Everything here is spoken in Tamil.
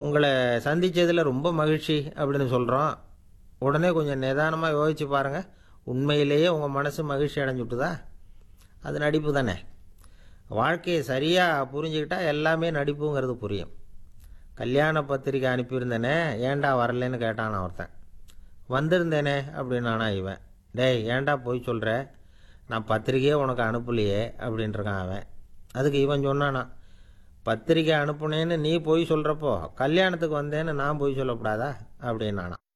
உங்களை சந்தித்ததில் ரொம்ப மகிழ்ச்சி அப்படின்னு சொல்கிறோம் உடனே கொஞ்சம் நிதானமாக யோசிச்சு பாருங்கள் உண்மையிலேயே உங்கள் மனசு மகிழ்ச்சி அடைஞ்சுட்டுதா அது நடிப்பு தானே வாழ்க்கையை சரியாக புரிஞ்சுக்கிட்டா எல்லாமே நடிப்புங்கிறது புரியும் கல்யாண பத்திரிக்கை அனுப்பியிருந்தேனே ஏன்டா வரலன்னு கேட்டான் ஒருத்தன் வந்திருந்தேனே அப்படின்னானா இவன் டேய் ஏன்டா போய் சொல்கிற நான் பத்திரிக்கையே உனக்கு அனுப்பலையே அப்படின்ட்டுருக்கான் அவன் அதுக்கு இவன் சொன்னானா பத்திரிக்கை அனுப்புனேன்னு நீ போய் சொல்கிறப்போ கல்யாணத்துக்கு வந்தேன்னு நான் போய் சொல்லக்கூடாதா அப்படின்னானா